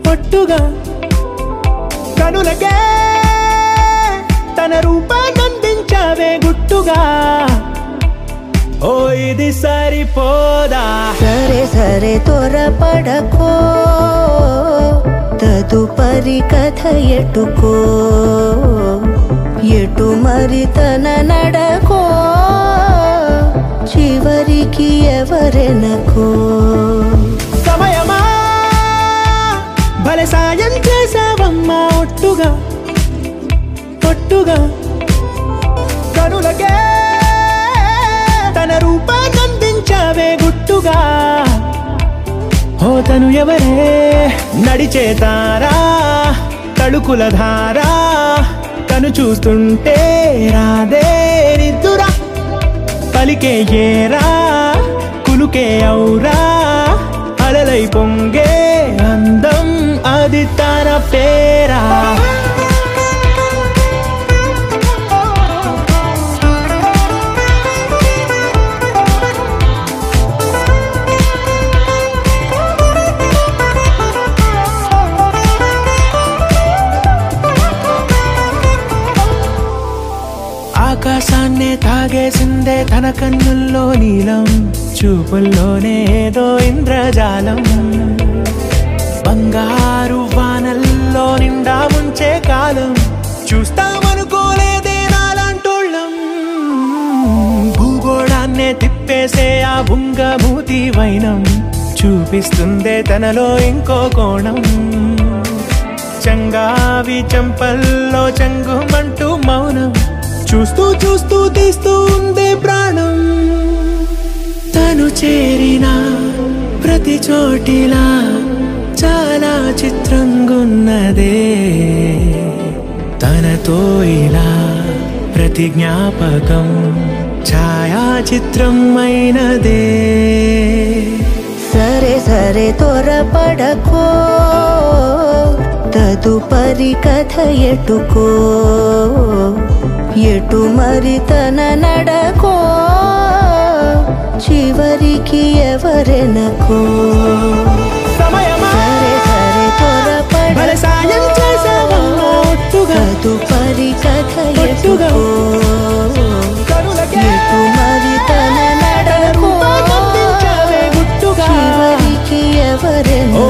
పొట్టుగా కనులకే తన రూపాన్నందించావే గుట్టుగా ఓ ఇది సరిపోదా సరే సరే త్వరపడకో తదుపరి కథ ఎటుకో ఎటు మరి తన నడకో చివరికి ఎవరెనకో సమయమా భలే సాయం చేసావమ్మా ఒట్టుగా పొట్టుగా కనులకే తన రూపాన్నందించావే గుట్టుగా ఓ తను ఎవరే నడిచే తారా తడుకుల ధారా తను చూస్తుంటే రాదే నిద్దురా పలికే ఏరా కులుకే ఔరా అలలై పొంగే అందం అది తన పేరా ఆకాశాన్నే తాగేసిందే తన కన్నుల్లో నీలం చూపుల్లోనే ఏదో ఇంద్రజాలం బంగారు వానల్లో నిండా ముంచే కాలం చూస్తామనుకోలేదే నాలాంటోళ్ళం భూగోళాన్నే తిప్పేసే ఆ బుంగమూతి వైనం చూపిస్తుందే తనలో ఇంకో కోణం చంగావి చంపల్లో చంగుమంటూ మౌనం చూస్తూ చూస్తూ తీస్తూ ఉందే ప్రాణం తను చేరిన ప్రతి చోటిలా చాలా చిత్రంగున్నదే తనతో ఇలా ప్రతి జ్ఞాపకం ఛాయాచిత్రం అయినదే సరే సరే త్వరపడకో తదుపరి కథ ఎటుకో ఎటు మరి తన నడకో చివరికి ఎవరెనకో సమయమా సరే సరే భలే త్వరపడకో సాయం చేసావమ్మా ఒట్టుగా తదుపరి కథ ఒట్టుగా. ఎటుకో కనులకే ఎటు మరి తన నడకో రూపాన్నందించావే గుట్టుగా చివరికి ఎవరెనకో ఓ